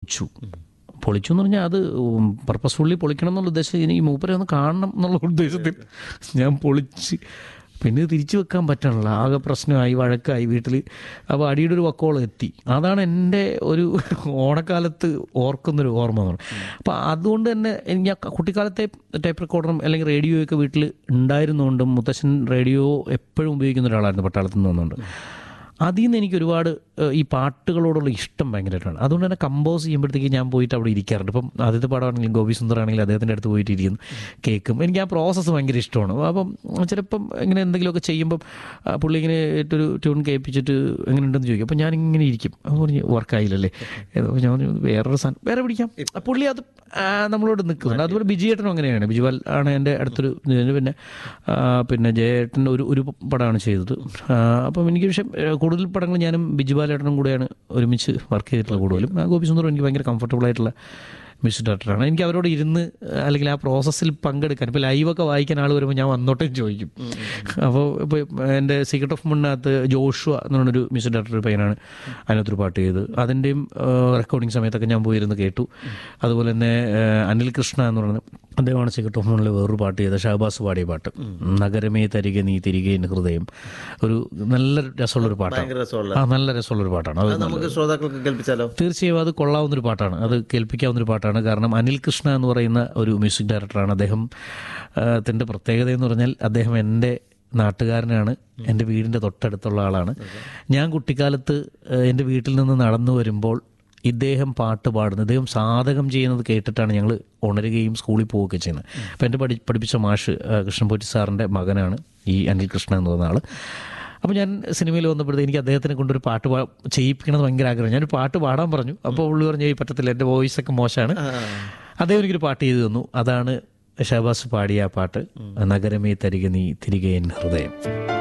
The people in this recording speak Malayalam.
പൊളിച്ചു പൊളിച്ചു എന്ന് പറഞ്ഞാൽ അത് പർപ്പസ്ഫുള്ളി പൊളിക്കണം എന്നുള്ള ഉദ്ദേശം ഇനി ഈ മൂപ്പരെ ഒന്ന് കാണണം എന്നുള്ള ഉദ്ദേശത്തിൽ ഞാൻ പൊളിച്ച് പിന്നെ ഇത് തിരിച്ചു വെക്കാൻ പറ്റണല്ലോ ആകെ പ്രശ്നമായി വഴക്കായി വീട്ടിൽ അപ്പോൾ അടിയുടെ ഒരു വക്കോളം എത്തി അതാണ് എൻ്റെ ഒരു ഓണക്കാലത്ത് ഓർക്കുന്നൊരു ഓർമ്മ എന്ന് പറയുന്നത് അപ്പോൾ അതുകൊണ്ട് തന്നെ എനിക്ക് ഞാൻ കുട്ടിക്കാലത്തെ ടൈപ്പ് റെക്കോർഡറും അല്ലെങ്കിൽ റേഡിയോയൊക്കെ വീട്ടിൽ ഉണ്ടായിരുന്നുകൊണ്ടും മുത്തശ്ശൻ റേഡിയോ എപ്പോഴും ഉപയോഗിക്കുന്ന ഒരാളായിരുന്നു പട്ടാളത്തിൽ നിന്ന് വന്നുകൊണ്ട് അതിൽ നിന്ന് എനിക്ക് ഒരുപാട് ഏഹ്, ഈ പാട്ടുകളോടുള്ള ഇഷ്ടം ഭയങ്കരമായിട്ടാണ് അതുകൊണ്ട് തന്നെ കമ്പോസ് ചെയ്യുമ്പോഴത്തേക്ക് ഞാൻ പോയിട്ട് അവിടെ ഇരിക്കാറുണ്ട് ഇപ്പം ആദ്യത്തെ പാടാണെങ്കിലും ഗോപി സുന്ദർ ആണെങ്കിലും അദ്ദേഹത്തിൻ്റെ അടുത്ത് പോയിട്ട് ഇരിക്കുന്നു കേൾക്കും എനിക്ക് ആ പ്രോസസ്സ് ഭയങ്കര ഇഷ്ടമാണ് അപ്പം ചിലപ്പം ഇങ്ങനെ എന്തെങ്കിലുമൊക്കെ ചെയ്യുമ്പം ആ, പുള്ളി ഇങ്ങനെ ഇട്ടൊരു ട്യൂൺ കേൾപ്പിച്ചിട്ട് എങ്ങനെയുണ്ടെന്ന് ചോദിക്കും അപ്പം ഞാൻ ഇങ്ങനെ ഇരിക്കും അപ്പോൾ പറഞ്ഞ് വർക്കായില്ലല്ലേ അപ്പോൾ ഞാൻ പറഞ്ഞു വേറൊരു സാധനം വേറെ പിടിക്കാം ആ, പുള്ളി അത് ആ, നമ്മളോട് നിൽക്കുന്നുണ്ട് അതുപോലെ ബിജിയേട്ടനും അങ്ങനെയാണ് ബിജുവാൽ ആണ് എൻ്റെ അടുത്തൊരു ഇത്. പിന്നെ ആ, പിന്നെ ജയേട്ടൻ്റെ ഒരു ഒരു പടമാണ് ചെയ്തത് ആ, അപ്പം എനിക്ക് പക്ഷേ ഏ, കൂടുതൽ പടങ്ങൾ ഞാനും ബിജുബാലേട്ടനും കൂടെയാണ് ഒരുമിച്ച് വർക്ക് ചെയ്തിട്ടുള്ള കൂടുതലും ആ, ഗോപി സുന്ദറും എനിക്ക് ഭയങ്കര കംഫർട്ടബിൾ ആയിട്ടുള്ള മ്യൂസിക് ഡയറക്ടറാണ് എനിക്ക് അവരോട് ഇരുന്ന് അല്ലെങ്കിൽ ആ പ്രോസസ്സിൽ പങ്കെടുക്കാൻ ഇപ്പോൾ ലൈവൊക്കെ വായിക്കാൻ ആൾ വരുമ്പോൾ ഞാൻ വന്നോട്ടേ ചോദിക്കും അപ്പോൾ ഇപ്പോൾ എൻ്റെ സീക്രട്ട് ഓഫ് മുന്നകത്ത് ജോഷുവ എന്ന് പറഞ്ഞൊരു മ്യൂസിക് ഡയറക്ടർ ഒരു പയ്യനാണ് അതിനകത്തൊരു പാട്ട് ചെയ്ത് അതിൻ്റെയും റെക്കോർഡിങ് സമയത്തൊക്കെ ഞാൻ പോയിരുന്ന് കേട്ടു അതുപോലെ തന്നെ ആ, അനിൽ കൃഷ്ണ എന്ന് പറയുന്നത് അദ്ദേഹമാണ് സീക്രട്ട് ഓഫ് മുന്നിൽ വേറൊരു പാട്ട് ചെയ്തത് ഷഹബാസ് പാടിയ പാട്ട് നഗരമേ തരികെ നീ തിരികെ എൻ്റെ ഹൃദയം ഒരു നല്ല രസമുള്ളൊരു പാട്ടാണ് ഭയങ്കര രസമുള്ള ആ നല്ല രസമുള്ളൊരു പാട്ടാണ് അത് അത് നമുക്ക് ശ്രോതാക്കൾക്ക് കേൾപ്പിച്ചാലോ തീർച്ചയായും അത് കൊള്ളാവുന്നൊരു പാട്ടാണ് അത് കേൾപ്പിക്കാവുന്നൊരു പാട്ടാണ് കാരണം അനിൽ കൃഷ്ണ എന്ന് പറയുന്ന ഒരു മ്യൂസിക് ഡയറക്ടറാണ് അദ്ദേഹം ത്തിൻ്റെ പ്രത്യേകത എന്ന് പറഞ്ഞാൽ അദ്ദേഹം എൻ്റെ നാട്ടുകാരനാണ് എൻ്റെ വീടിൻ്റെ തൊട്ടടുത്തുള്ള ആളാണ് ഞാൻ കുട്ടിക്കാലത്ത് ഏഹ്, എൻ്റെ വീട്ടിൽ നിന്ന് നടന്നു വരുമ്പോൾ ഇദ്ദേഹം പാട്ട് പാടുന്നത് ഇദ്ദേഹം സാധകം ചെയ്യുന്നത് കേട്ടിട്ടാണ് ഞങ്ങൾ ഉണരുകയും സ്കൂളിൽ പോവുകയൊക്കെ ചെയ്യുന്നത് അപ്പോൾ എൻ്റെ പഠി പഠിപ്പിച്ച മാഷ് ഏഹ്, കൃഷ്ണൻപോറ്റി സാറിൻ്റെ മകനാണ് ഈ അനിൽ കൃഷ്ണ എന്ന് പറയുന്ന ആൾ അപ്പോൾ ഞാൻ സിനിമയിൽ വന്നപ്പോഴത്തേക്ക് എനിക്ക് അദ്ദേഹത്തിനെ കൊണ്ടൊരു പാട്ട് പാ ചെയ്യിപ്പിക്കണമെന്ന് ഭയങ്കര ആഗ്രഹം ഞാനൊരു പാട്ട് പാടാൻ പറഞ്ഞു അപ്പോൾ പുള്ളി പറഞ്ഞു "ഏയ് പറ്റത്തില്ല എൻ്റെ വോയിസ് ഒക്കെ മോശമാണ് അദ്ദേഹം എനിക്കൊരു പാട്ട് ചെയ്തു തന്നു അതാണ് ഷഹബാസ് പാടിയ ആ പാട്ട് നഗരമേ തരിക നീ തിരികെ എൻ ഹൃദയം